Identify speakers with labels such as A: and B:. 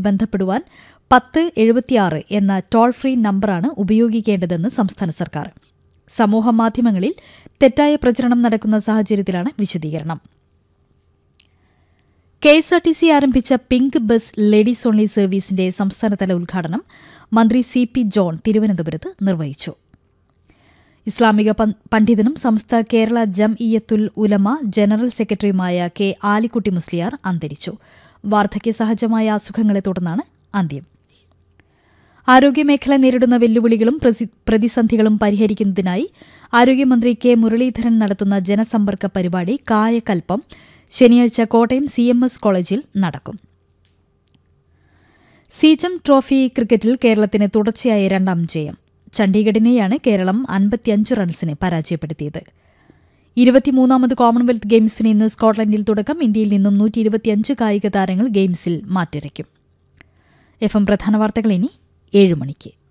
A: ബന്ധപ്പെടുവാൻ പത്ത് എഴുപത്തിയാറ് എന്ന ടോൾ ഫ്രീ നമ്പറാണ് ഉപയോഗിക്കേണ്ടതെന്ന് സംസ്ഥാന സർക്കാർ സമൂഹമാധ്യമങ്ങളിൽ തെറ്റായ പ്രചരണം നടക്കുന്ന സാഹചര്യത്തിലാണ് വിശദീകരണം K S R T C ആരംഭിച്ച പിങ്ക് ബസ് ലേഡീസ് ഓൺലി സർവീസിന്റെ സംസ്ഥാനതല ഉദ്ഘാടനം മന്ത്രി സി പി ജോൺ തിരുവനന്തപുരത്ത് നിർവഹിച്ചു ഇസ്ലാമിക പണ്ഡിതനും സംസ്ഥ കേരള ജം ഇയത്തുൽ ഉലമ ജനറൽ സെക്രട്ടറിയുമായ കെ ആലിക്കുട്ടി മുസ്ലിയാർ അന്തരിച്ചു വാർദ്ധക്യ സഹജമായ അസുഖങ്ങളെ തുടർന്നാണ് അന്ത്യം ആരോഗ്യമേഖല നേരിടുന്ന വെല്ലുവിളികളും പ്രതിസന്ധികളും പരിഹരിക്കുന്നതിനായി ആരോഗ്യമന്ത്രി കെ മുരളീധരൻ നടത്തുന്ന ജനസമ്പർക്ക പരിപാടി കായകൽപ്പം ശനിയാഴ്ച കോട്ടയം സി എം എസ് കോളേജിൽ നടക്കും സീജം ട്രോഫി ക്രിക്കറ്റിൽ കേരളത്തിന് തുടർച്ചയായ രണ്ടാം ജയം ചണ്ഡീഗഡിനെയാണ് കേരളം അൻപത്തിയഞ്ച് റൺസിന് പരാജയപ്പെടുത്തിയത് ഇരുപത്തിമൂന്നാമത് കോമൺവെൽത്ത് ഗെയിംസിന് ഇന്ന് സ്കോട്ട്ലൻഡിൽ തുടക്കം ഇന്ത്യയിൽ നിന്നും നൂറ്റി ഇരുപത്തിയഞ്ച് കായിക താരങ്ങൾ ഗെയിംസിൽ മാറ്റിരയ്ക്കും എഫ് എം പ്രധാന വാർത്തകൾ ഇനി ഏഴ് മണിക്ക്